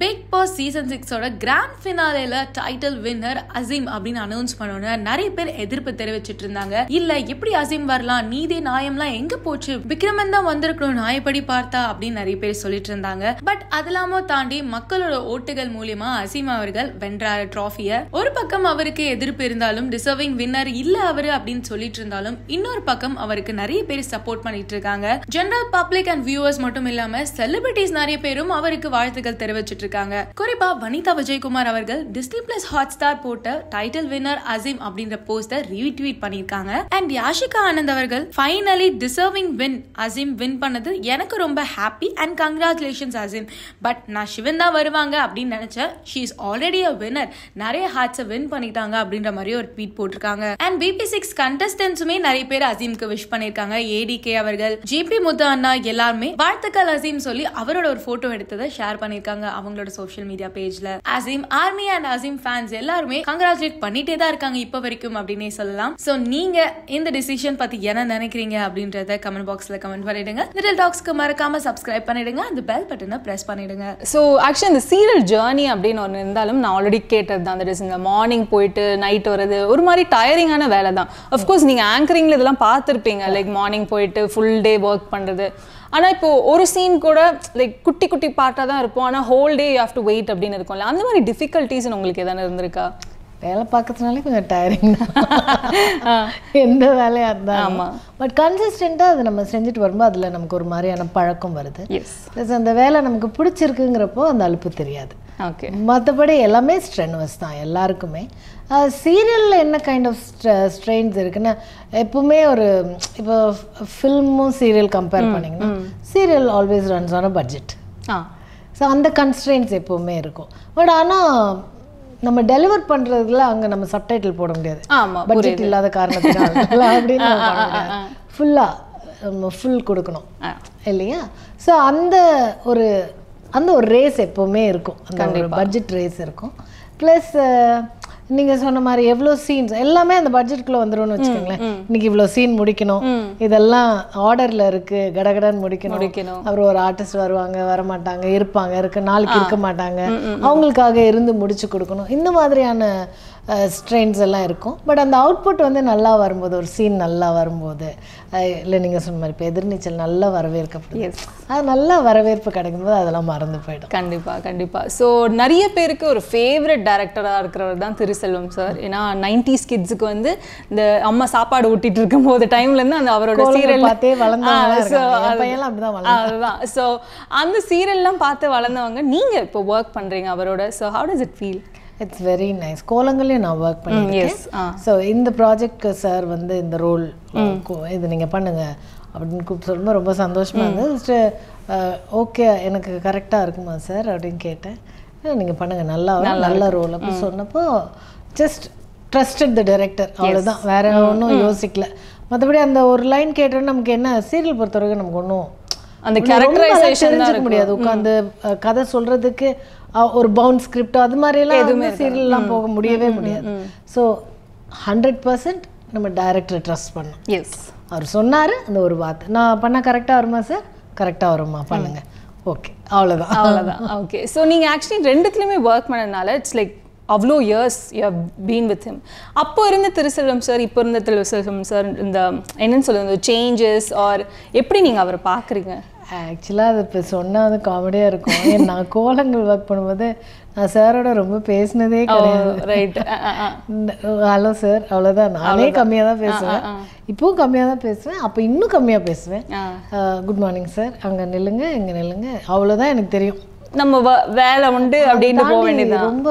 Big Boss season சிக்ஸோட grand ஃபினாலேல title winner Azeem அப்படின்னு அனௌன்ஸ் பண்ணோன்னு நிறைய பேர் எதிர்ப்பு தெரிவிச்சிட்டு இருந்தாங்க இல்ல எப்படி அசீம் வரலாம் நீதி நியாயம்லாம் எங்க போச்சு விக்ரமன் தான் வந்திருக்கணும் நியாயப்படி பார்த்தா அப்படின்னு நிறைய பேர் சொல்லிட்டு இருந்தாங்க பட் அதெல்லாமோ தாண்டி மக்களோட ஓட்டுகள் மூலியமா அசீம் அவர்கள் வென்றாரு ட்ராஃபிய ஒரு பக்கம் அவருக்கு எதிர்ப்பு இருந்தாலும் டிசர்விங் வின்னர் இல்ல அவரு அப்படின்னு சொல்லிட்டு இருந்தாலும் இன்னொரு பக்கம் அவருக்கு நிறைய பேர் சப்போர்ட் பண்ணிட்டு இருக்காங்க ஜெனரல் பப்ளிக் அண்ட் வியூவர்ஸ் மட்டும் இல்லாம செலிபிரிட்டிஸ் நிறைய பேரும் அவருக்கு வாழ்த்துக்கள் தெரிவிச்சிட்டு இருக்காங்க குறிப்பா வனிதா விஜயகுமார் அவர்கள் டிஸ்னி பிளஸ் ஹாட் ஸ்டார் போட்ட டைட்டில் வின்னர் அசீம் அப்படின்ற போஸ்டர் ரீட்வீட் பண்ணிருக்காங்க அண்ட் யாஷிகா ஆனந்த் அவர்கள் finally deserving win Azeem win பண்ணது எனக்கு ரொம்ப happy and congratulations Azeem but நான் சிவன் தான் வருவாங்க அப்படின்னு நினைச்சேன் she is already a winner நிறைய ஹார்ட்ஸை வின் பண்ணிட்டாங்க அப்படின்ற மாதிரி ஒரு ட்வீட் போட்டிருக்காங்க அண்ட் பிபி சிக்ஸ் கண்டஸ்டன்ஸுமே நிறைய பேர் அசீம்க்கு விஷ் பண்ணிருக்காங்க ஏடிகே அவர்கள் ஜிபி முத்து அண்ணா எல்லாருமே வாழ்த்துக்கள் அசீம் சொல்லி அவரோட ஒரு போட்டோ எடுத்ததை ஷேர் பண்ணிருக்காங்க அவங்களோட சோஷியல் மீடியா பேஜ்ல Azeem army and Azeem fans எல்லாருமே கங்க்ராச்சுலேட் பண்ணிட்டே தான் இருக்காங்க இப்போ வரைக்கும் அப்படின்னே சொல்லலாம் சோ நீங்க இந்த டிசிஷன் பத்தி என்ன நினைக்கிறீங்க அப்படின்றத கமெண்ட் பாக்ஸ்ல கமெண்ட் பண்ணிடுங்க லிட்டில் டாக்ஸ்க்கு மறக்காம சப்ஸ்கிரைப் பண்ணிடுங்க அந்த பெல் பட்டனை பிரஸ் பண்ணிடுங்க ஸோ ஆக்சுவலி இந்த சீரியல் ஜேர்னி அப்படின்னு ஒன்று இருந்தாலும் நான் ஆல்ரெடி கேட்டது தான் தட் இஸ் இந்த மார்னிங் போயிட்டு நைட் வர்றது ஒரு மாதிரி டயரிங்கான வேலை தான் அஃப்கோர்ஸ் நீங்கள் ஆங்கரிங்கில் இதெல்லாம் பார்த்துருப்பீங்க லைக் மார்னிங் போயிட்டு ஃபுல் டே ஒர்க் பண்ணுறது ஆனால் இப்போ ஒரு சீன் கூட லைக் குட்டி குட்டி பார்ட்டாக தான் இருப்போம் ஆனால் whole day you have to wait அப்படின்னு இருக்கும்ல அந்த மாதிரி டிஃபிகல்ட்டிஸ் உங்களுக்கு எதனா இருந்திருக்கா வேலை பார்க்கறதுனாலே கொஞ்சம் டயரிங் தான் எந்த வேலையாக இருந்தாலும் ஆமா. பட் கன்சிஸ்டண்ட்டாக அது நம்ம செஞ்சுட்டு வரும்போது அதில் நமக்கு ஒரு மாதிரியான பழக்கம் வருது எஸ் ப்ளஸ் அந்த வேலை நமக்கு பிடிச்சிருக்குங்கிறப்போ அந்த அலுப்பு தெரியாது ஓகே மற்றபடி எல்லாமே ஸ்ட்ரென்வஸ் தான் எல்லாருக்குமே சீரியலில் என்ன கைண்ட் ஆஃப் ஸ்ட்ரெயின்ஸ் இருக்குன்னா எப்பவுமே ஒரு இப்போ ஃபில்மும் சீரியல் கம்பேர் பண்ணிங்கன்னா serial always runs on a budget ah so அந்த கன்ஸ்ட்ரெயின்ஸ் எப்பவுமே இருக்கும் பட் ஆனால் நம்ம டெலிவர் பண்ணுறதுல அங்கே நம்ம சப்டைட்டில் போட முடியாது ஆமா பட்ஜெட் இல்லாத காரணத்தினால அப்படின்னு ஃபுல்லாக நம்ம ஃபுல் கொடுக்கணும் ஆ. இல்லையா ஸோ அந்த ஒரு அந்த ஒரு ரேஸ் எப்போவுமே இருக்கும் அந்த ஒரு பட்ஜெட் ரேஸ் இருக்கும் ப்ளஸ் நீங்கள் சொன்ன மாதிரி எவ்வளோ சீன்ஸ் எல்லாமே அந்த பட்ஜெட்குள்ளே வந்துரும்னு வச்சுக்கோங்களேன் இன்னைக்கு இவ்வளோ சீன் முடிக்கணும் இதெல்லாம் ஆர்டரில் இருக்குது கடகடன்னு முடிக்கணும் முடிக்கணும். அப்புறம் ஒரு ஆர்டிஸ்ட் வருவாங்க வரமாட்டாங்க இருப்பாங்க இருக்க நாளைக்கு இருக்க மாட்டாங்க அவங்களுக்காக இருந்து முடிச்சு கொடுக்கணும் இந்த மாதிரியான ஸ்ட்ரெயின்ஸ் எல்லாம் இருக்கும் பட் அந்த அவுட்புட் வந்து நல்லா வரும்போது ஒரு சீன் நல்லா வரும்போது இல்லை நீங்கள் சொன்ன மாதிரி இப்போ எதிர்நீச்சல் நல்லா வரவேற்கப்படுது அது நல்லா வரவேற்பு கிடைக்கும்போது அதெல்லாம் மறந்து போயிடும் கண்டிப்பா கண்டிப்பா ஸோ நிறைய பேருக்கு ஒரு ஃபேவரட் டேரக்டரா இருக்கிறவர் தான் திருசெல்வம் சார் ஏன்னா நைன்டிஸ் கிட்ஸுக்கு வந்து இந்த அம்மா சாப்பாடு ஊட்டிட்டு இருக்கும் போது டைம்ல இருந்து அந்த அவரோட கோலங்களை சீரியல் பார்த்தே வளர்ந்தவங்களா இருக்காங்க. என் பையன்லாம் அப்படிதான் வளர்ந்தான். அதுதான் ஸோ அந்த சீரியல்லாம் பார்த்து வளர்ந்தவங்க நீங்க இப்போ ஒர்க் பண்றீங்க அவரோட so how does it feel it's very nice கோலங்களையும் நான் ஒர்க் பண்ணியிருக்கேன் yes, ஆ. ஸோ இந்த ப்ராஜெக்ட்க்கு சார் வந்து இந்த ரோல் இது நீங்கள் பண்ணுங்க அப்படின்னு கூப்பிட்டு சொல்லும்போது ரொம்ப சந்தோஷமா இருந்தது ஓகே எனக்கு கரெக்டாக இருக்குமா சார் அப்படின்னு கேட்டேன் நீங்கள் பண்ணுங்க நல்லா வரும், நல்ல ரோல் அப்படி சொன்னப்போ ஜஸ்ட் ட்ரஸ்டட் த டைரக்டர் அவ்வளவுதான் வேற ஒன்றும் யோசிக்கல மற்றபடி அந்த ஒரு லைன் கேட்டோன்னா நமக்கு என்ன சீரியல் பொறுத்தவரைக்கும் நமக்கு ஒன்றும் அந்த ரொம்ப கேரக்டரைசேஷன் தான் தெரிஞ்சுக்க முடியாது உட்காந்து அஹ், கதை சொல்றதுக்கு அஹ், ஒரு பவுண்ட் ஸ்கிரிப்ட் அது மாதிரியெல்லாம் எதுவுமே சீரியல்லாம் போக முடியவே முடியாது ஸோ ஹண்ட்ரட் பர்சன்ட் நம்ம டைரக்டரை ட்ரஸ்ட் பண்ணணும் எஸ் அவர் சொன்னாரு அந்த ஒரு வார்த்தை நான் பண்ணா கரெக்டாக வருமா சார் கரெக்டாக வருமா பண்ணுங்க ஓகே அவ்வளோதான் அவ்வளோதான் ஓகே ஸோ நீங்கள் ஆக்சுவலி ரெண்டுத்துலையுமே ஒர்க் பண்ணதுனால இட்ஸ் லைக் அவ்வளோ years you have been with him அப்போ இருந்த திருசெல்வம் சார் இப்போ இருந்த திருசெல்வம் சார் இந்த என்னன்னு சொல்லுங்க சேஞ்சஸ் ஆர் எப்படி நீங்கள் அவரை பார்க்குறீங்க ஆக்சுவலாக அது இப்போ சொன்னால் வந்து காமெடியாக இருக்கும் ஏன் நான் கோலங்கள் ஒர்க் பண்ணும்போது நான் சாரோட ரொம்ப பேசினதே கிடையாது ரைட் ஹலோ சார் அவ்வளோதான் நானே கம்மியாக தான் பேசுவேன் இப்போவும் கம்மியாக தான் பேசுவேன் அப்போ இன்னும் கம்மியாக பேசுவேன் குட் மார்னிங் சார் அங்கே நில்லுங்க இங்கே நில்லுங்க அவ்வளோதான் எனக்கு தெரியும் நம்ம வ- வேலை உண்டு அப்படின்னு போக தாண்டி வேண்டியது ரொம்ப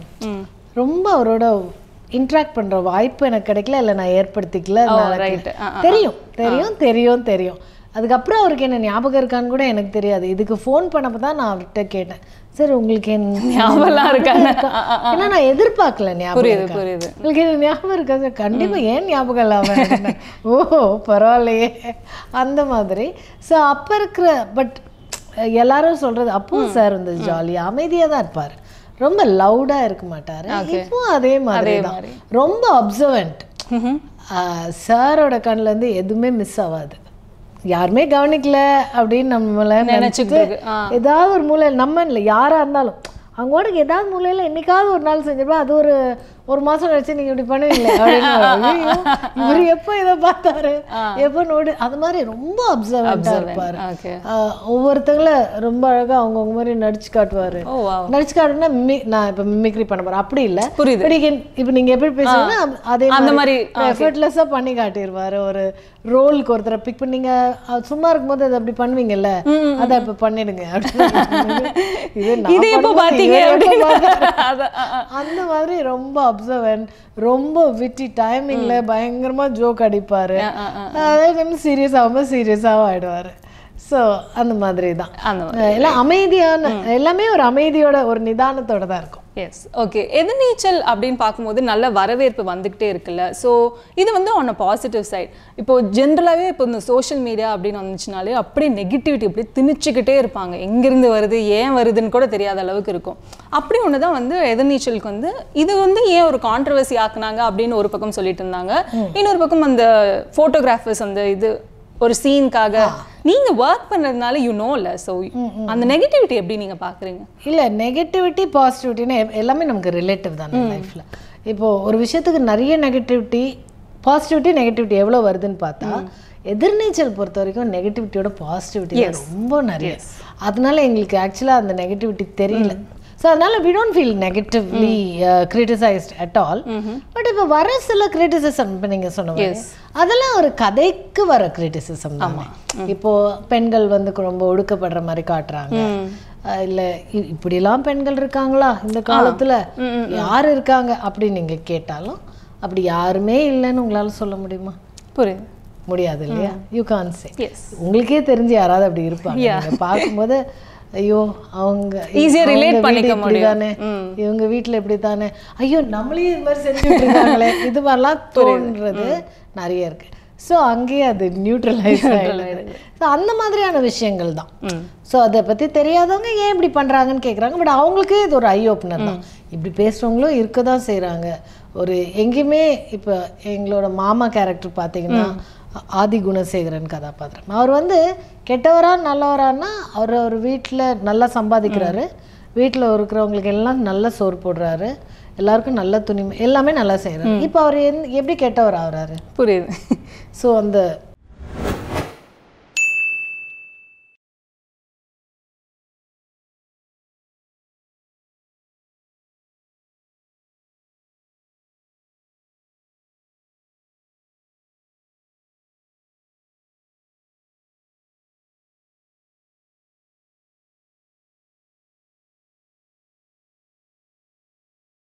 ரொம்ப அவரோட இன்ட்ராக்ட் பண்ற வாய்ப்பு எனக்கு கிடைக்கல இல்லை நான் ஏற்படுத்திக்கல நான் right. எனக்கு தெரியும் தெரியும் தெரியும் தெரியும் அதுக்கப்புறம் அவருக்கு என்ன ஞாபகம் இருக்கான்னு கூட எனக்கு தெரியாது இதுக்கு ஃபோன் பண்ணப்போ தான் நான் அவர்கிட்ட கேட்டேன் சார் உங்களுக்கு என்ன ஞாபகம்லாம் இருக்கா? ஏன்னா நான் எதிர்பார்க்கல ஞாபகம் புரியுது இருக்கா. புரியுது உங்களுக்கு என்ன ஞாபகம் இருக்கா சார் கண்டிப்பா ஏன் ஞாபகம் இல்லாம அப்படின்னேன். ஓ பரவாயில்லையே அந்த மாதிரி ஸோ அப்போ இருக்கிற பட் எல்லாரும் சொல்றது அப்பவும் சார் வந்து ஜாலியா அமைதியா தான் இருப்பார் ரொம்ப லவுடா இருக்க மாட்டாரு இப்போ அதே மாதிரி தான் ரொம்ப அப்சர்வன்ட் சாரோட கண்ணுல இருந்து எதுவுமே மிஸ் ஆகாது யாருமே கவனிக்கல அப்படின்னு நம்மள நினைச்சுக்கிட்டு நினைச்சிட்டு ஏதாவது ஒரு மூலை நம்ம இல்லை யாரா இருந்தாலும் அவங்க வாட்டுக்கு ஏதாவது மூலையில் என்னைக்காவது ஒரு நாள் செஞ்சிருப்பா அது ஒரு ஒரு மாசம் கழிச்சு நீங்க இப்படி பண்ணுவீங்களே அப்படின்னு ஐயோ, இவர் எப்போ இதை பார்த்தாரு எப்போ நோடி அது மாதிரி ரொம்ப அப்சர்வெண்ட்டாக இருப்பாரு ஓகே ஆஹ் ஒவ்வொருத்தங்கள ரொம்ப அழகா அவங்கவுங்க மாதிரி நடிச்சு காட்டுவாரு ஓ வா நடிச்சு காட்டுனா மிமி நான் இப்போ மிமிக்ரி பண்ண போறேன் அப்படி இல்ல புரியுது. But again, இப்போ நீங்க எப்படி பேசுவீங்கன்னா அதே அந்த மாதிரி, எஃபர்ட்லெஸ்ஸாக பண்ணி காட்டிடுவாரு ஒரு ரோலுக்கு ஒருத்தரை பிக் பண்ணீங்க அது சும்மா இருக்கும்போது அதை அப்படி பண்ணுவீங்கல்ல அதை இப்போ பண்ணிடுங்க அப்படின்னு இது நான் இது எப்போ பண்ணும்போது பார்த்தீங்க இவர் எப்போ அப்படின்னு பார்த்தாரு? அதான், ஆ, ஆ. அந்த மாதிரி ரொம்ப அப்சர்வன்ட் ரொம்ப விட்டி டைமிங்ல பயங்கரமா ஜோக் அடிப்பாரு அதே டைம் சீரியஸ் ஆகும்போது சீரியஸாகவும் ஆயிடுவாரு ஸோ அந்த மாதிரி தான் அந்த எல்லாம் அமைதியான எல்லாமே ஒரு அமைதியோட ஒரு நிதானத்தோட தான் இருக்கும் எஸ் ஓகே எதிர்நீச்சல் அப்படின்னு பார்க்கும்போது நல்ல வரவேற்பு வந்துக்கிட்டே இருக்குல்ல ஸோ இது வந்து ஆன் அ பாசிட்டிவ் சைட் இப்போ ஜென்ரலாகவே இப்போ இந்த சோஷியல் மீடியா அப்படின்னு வந்துச்சுனாலே அப்படியே நெகட்டிவிட்டி அப்படியே திணிச்சுக்கிட்டே இருப்பாங்க எங்கேருந்து வருது ஏன் வருதுன்னு கூட தெரியாத அளவுக்கு இருக்கும் அப்படி ஒன்று தான் வந்து எதிர்நீச்சலுக்கு வந்து இது வந்து ஏன் ஒரு கான்ட்ரவர்சி ஆக்குனாங்க அப்படின்னு ஒரு பக்கம் சொல்லிட்டு இருந்தாங்க இன்னொரு பக்கம் அந்த ஃபோட்டோகிராஃபர்ஸ் அந்த இது ஒரு சீனுக்காக நீங்க ஒர்க் பண்றதுனால யூ நோல ஸோ அந்த நெகட்டிவிட்டி எப்படி நீங்க பாக்குறீங்க இல்ல நெகட்டிவிட்டி பாசிட்டிவிட்டின்னு எல்லாமே நமக்கு ரிலேட்டிவ் தானே லைஃப்ல இப்போ ஒரு விஷயத்துக்கு நிறைய நெகட்டிவிட்டி பாசிட்டிவிட்டி நெகட்டிவிட்டி எவ்வளவு வருதுன்னு பார்த்தா எதிர்நீச்சல் பொறுத்த வரைக்கும் நெகட்டிவிட்டியோட பாசிட்டிவிட்டி ரொம்ப நிறைய அதனால எங்களுக்கு ஆக்சுவலாக அந்த நெகட்டிவிட்டி தெரியல ஸோ அதனால we don't feel negatively criticized at all but இப்போ வர சில கிரிட்டிசிசம் இப்போ நீங்கள் சொன்ன மாதிரி, அதெல்லாம் ஒரு கதைக்கு வர கிரிட்டிசிசம் தான் இப்போ பெண்கள் வந்து ரொம்ப ஒடுக்கப்படுற மாதிரி காட்டுறாங்க அஹ் இல்ல இ- இப்படிலாம் பெண்கள் இருக்காங்களா இந்த காலத்துல யார் இருக்காங்க அப்படின்னு நீங்க கேட்டாலும் அப்படி யாருமே இல்லைன்னு உங்களால சொல்ல முடியுமா புரியுது முடியாது இல்லையா யூ கான் சே எஸ் உங்களுக்கே தெரிஞ்சு யாராவது அப்படி இருப்பாங்க நீங்க பார்க்கும்போது ஐயோ அவங்க Easy ஆ அவங்க relate வீடு பண்ணிக்க இப்படிதானே இவங்க வீட்ல இப்படித்தானே ஐயோ நம்மளையும் இது மாதிரி செஞ்சுட்டு இருக்காங்களே இது மாதிரிலாம் தோன்றது நிறைய இருக்கு ஸோ அங்கேயே அது நியூட்ரலைஸ் ஆயிடுது ஸோ அந்த மாதிரியான விஷயங்கள் தான் ஸோ அதை பத்தி தெரியாதவங்க ஏன் இப்படி பண்றாங்கன்னு கேக்குறாங்க பட் அவங்களுக்கே இது ஒரு ஐ ஓப்பனர் தான் இப்படி பேசுறவங்களும் இருக்க தான் செய்றாங்க ஒரு எங்கேயுமே இப்போ எங்களோட மாமா கேரக்டர் பார்த்தீங்கன்னா ஆதி குணசேகரன் கதாபாத்திரம் அவர் வந்து கெட்டவரா நல்லவரான்னா அவர் அவர் வீட்டில் நல்லா சம்பாதிக்கிறாரு வீட்டில் இருக்கிறவங்களுக்கு எல்லாம் நல்ல சோறு போடுறாரு எல்லாருக்கும் நல்ல துணி எல்லாமே நல்லா செய்கிறாரு இப்போ அவர் எந் எப்படி கெட்டவர் ஆகுறாரு புரியுது ஸோ அந்த